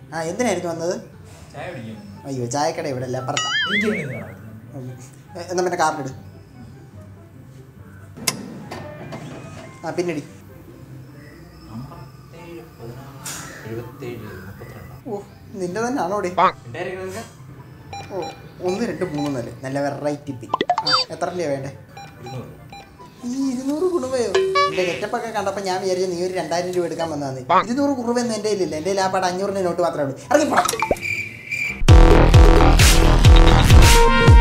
ആ എന്തിനായിരിക്കും വന്നത് ചായ കുടിക്കാൻ അയ്യോ ചായക്കട ഇവിടെ അല്ല അപ്പുറത്താ എനിക്ക് വേണ്ടി എന്തിനാ? ഉം. എ- എന്നാ പിന്നെ കാർഡ് ഇട് ആ പിന്നടി അമ്പത്തേഴ് പതിനാറ് എഴുപത്തേഴ് മുപ്പത്തിരണ്ട് ഓ നിന്റെ തന്നെ ആണോടെ എൻ്റെ ആരെങ്കിലും ഓ ഒന്ന് രണ്ട് മൂന്ന് നാല് നല്ല വെറൈറ്റി പി ആ എത്ര രൂപയാണ് വേണ്ടേ ഇരുന്നൂറ് ഈ ഇരുന്നൂറ് കുറുവയോ എന്റെ ഗെറ്റപ്പൊക്കെ കണ്ടപ്പോൾ ഞാൻ വിചാരിച്ചു നീ ഒരു രണ്ടായിരം രൂപ എടുക്കാൻ വന്നതാണ് ഇരുന്നൂറ് കുറുവൊന്നും എൻ്റെ കയ്യിലില്ല എൻ്റെ കയ്യിൽ ആ പാടെ അഞ്ഞൂറിൻ്റെ നോട്ട് മാത്രമേ ഉള്ളൂ ഇറങ്ങി പോടാ